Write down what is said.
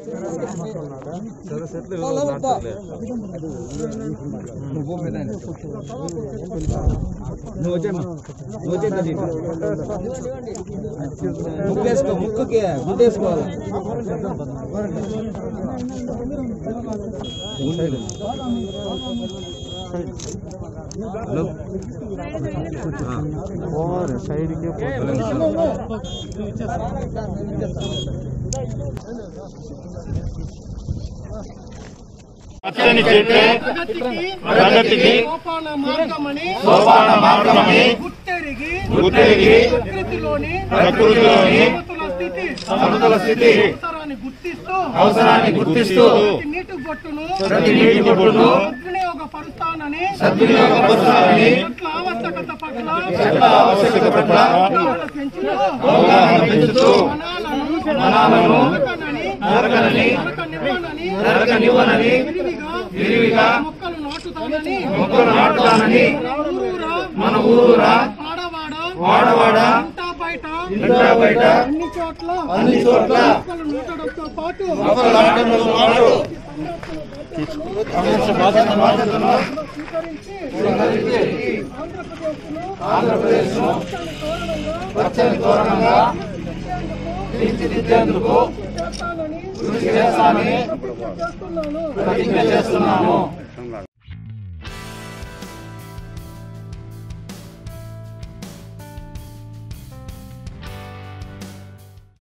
నువ్వు వచ్చేమ్మా నువ్వు వచ్చేద్దా దీంట్లో ముక్కేసుకో ముక్కుకి గుడ్డేసుకోవాలి హలో సైడ్కి పచ్చని చెట్లే ప్రగతికి సోపాన మార్గమని సోపాన మార్గమని గుర్తెరిగి గుర్తెరిగి ప్రకృతిలోని ప్రకృతిలోని సమతుల స్థితి సమతుల స్థితి అవసరాన్ని గుర్తిస్తూ అవసరాన్ని గుర్తిస్తూ ప్రతి నీటి బొట్టును ప్రతి నీటి బొట్టును సద్వినియోగ పరుస్తానని సద్వినియోగపరచాలని చెట్ల ఆవశ్యకత పట్ల చెట్ల ఆవశ్యకత పట్ల అవగాహన పెంచుతూ అవగాహన పెంచుతూ వనాలను వనాలను నరకనని నరకనని నరకనివ్వనని నరకనివ్వనని విరివిగా విరివిగా మొక్కలు నాటుతానని మొక్కలు నాటుతానని ఊరూరా మన ఊరూరా ఆడవాడ వాడవాడ ఇంటా బయట ఇంటా బయట అన్ని చోట్ల అన్ని చోట్ల మొక్కలు నాటడంతో పాటు మొక్కలు నాటడంతో పాటు బాధ్యత బాధ్యతను స్వీకరించి ఆంధ్రప్రదేశ్ను పచ్చని తోరణంగా తీర్చిదిద్దేందుకు చేస్తానని కృషి చేస్తానని చేస్తున్నాను ప్రతిజ్ఞ చేస్తున్నాము